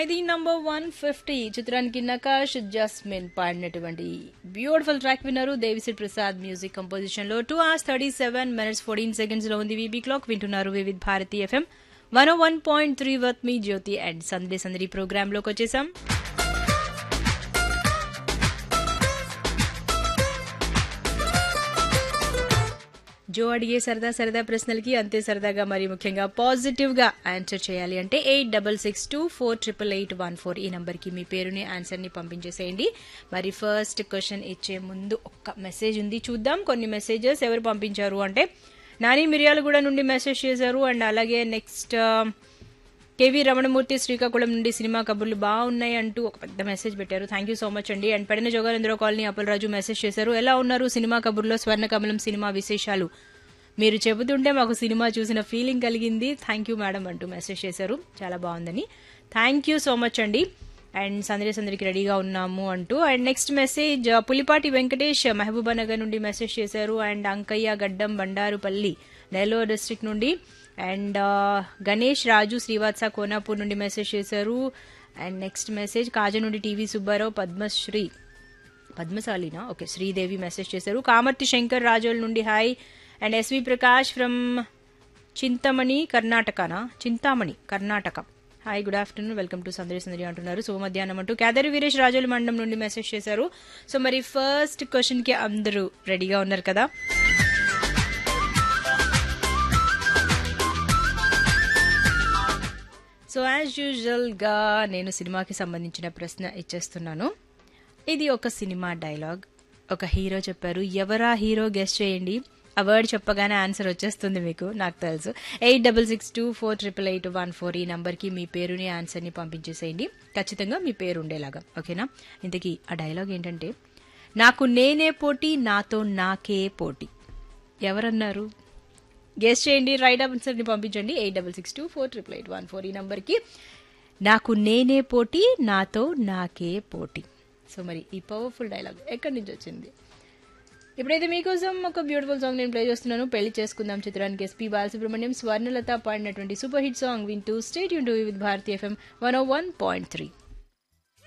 ఖైదీ number one fifty చిత్రానికి నకాష్ జస్మిన్ పాడినటువంటి beautiful track విన్నారు దేవిశ్రీ ప్రసాద్ మ్యూజిక్ కంపోజిషన్ లో two hours thirty seven minutes fourteen seconds లో ఉంది వీబీ క్లాక్ వింటున్నారు Vividh Bharati FM one one point three with me Jyoti and Sandadi Sandadi programme లోకి వచ్చేసాం జో అడిగే సరదా సరదా ప్రశ్నలకి అంతే సరదాగా మరి ముఖ్యంగా పాజిటివ్ గా ఆన్సర్ చేయాలి అంటే eight double six two four triple eight one four ఈ నంబర్కి మీ పేరుని ఆన్సర్ని పంపించేసేయండి మరి ఫస్ట్ క్వశ్చన్ ఇచ్చే ముందు ఒక్క మెసేజ్ ఉంది చూద్దాం కొన్ని మెసేజెస్ ఎవరు పంపించారు అంటే నాని మిర్యాలగూడ నుండి మెసేజ్ చేశారు అండ్ అలాగే నెక్స్ట్ కేవీ రమణమూర్తి శ్రీకాకుళం నుండి సినిమా కబుర్లు బాగున్నాయి అంటూ ఒక పెద్ద మెసేజ్ పెట్టారు థ్యాంక్ యూ సో మచ్ అండి అండ్ పడిన జోగానందరావు కాలనీ అప్పలరాజు మెసేజ్ చేశారు ఎలా ఉన్నారు సినిమా కబుర్లో స్వర్ణ కమలం సినిమా విశేషాలు మీరు చెబుతుంటే మాకు సినిమా చూసిన ఫీలింగ్ కలిగింది థ్యాంక్ యూ మేడం అంటూ మెసేజ్ చేశారు చాలా బాగుందని థ్యాంక్ యూ సో మచ్ అండి అండ్ సందడి సందడికి రెడీగా ఉన్నాము అంటూ and next message Pulipati Venkatesh Mahabubnagar నుండి మెసేజ్ చేశారు అండ్ అంకయ్య గడ్డం బండారుపల్లి నెల్లూరు డిస్ట్రిక్ట్ నుండి అండ్ గణేష్ రాజు శ్రీవాత్స కోనాపూర్ నుండి మెసేజ్ చేశారు అండ్ నెక్స్ట్ మెసేజ్ కాజ నుండి టీవీ సుబ్బారావు పద్మశ్రీ పద్మశాలినా ఓకే శ్రీదేవి మెసేజ్ చేశారు కామర్తి శంకర్ రాజోల్ నుండి hi and SV Prakash from Chintamani కర్ణాటకనా Chintamani Karnataka hi good afternoon welcome to Sandadi Sandadi అంటున్నారు శుభ మధ్యాహ్నం అంటూ కేదారి వీరేష్ రాజోల మండలం నుండి మెసేజ్ చేశారు సో మరి ఫస్ట్ క్వశ్చన్ కి అందరూ రెడీగా ఉన్నారు కదా సో యాజ్ యూజువల్గా నేను సినిమాకి సంబంధించిన ప్రశ్న ఇచ్చేస్తున్నాను ఇది ఒక సినిమా డైలాగ్ ఒక హీరో చెప్పారు ఎవరా హీరో గెస్ట్ చేయండి ఆ వర్డ్ చెప్పగానే ఆన్సర్ వచ్చేస్తుంది మీకు నాకు తెలుసు eight double six two four triple eight one four ఈ నంబర్కి మీ పేరుని ఆన్సర్ని పంపించేసేయండి ఖచ్చితంగా మీ పేరు ఉండేలాగా ఓకేనా ఇంతకీ ఆ డైలాగ్ ఏంటంటే నాకు నేనే పోటీ నాతో నాకే పోటీ ఎవరన్నారు గెస్ట్ చేయండి రైట్ ఆన్సర్ని పంపించండి eight double six two four triple eight one four ఈ నంబర్కి నాకు నేనే పోటీ నాతో నాకే పోటీ సో మరి ఈ పవర్ఫుల్ డైలాగ్ ఎక్కడి నుంచి వచ్చింది ఇప్పుడైతే మీకోసం ఒక బ్యూటిఫుల్ సాంగ్ నేను ప్లే చేస్తున్నాను పెళ్లి చేసుకుందాం చిత్రానికి ఎస్పీ బాలసుబ్రహ్మణ్యం స్వర్ణలత పాడినటువంటి సూపర్ హిట్ సాంగ్ వింటూ స్టేట్ యూన్ to with Bharati FM one O one point three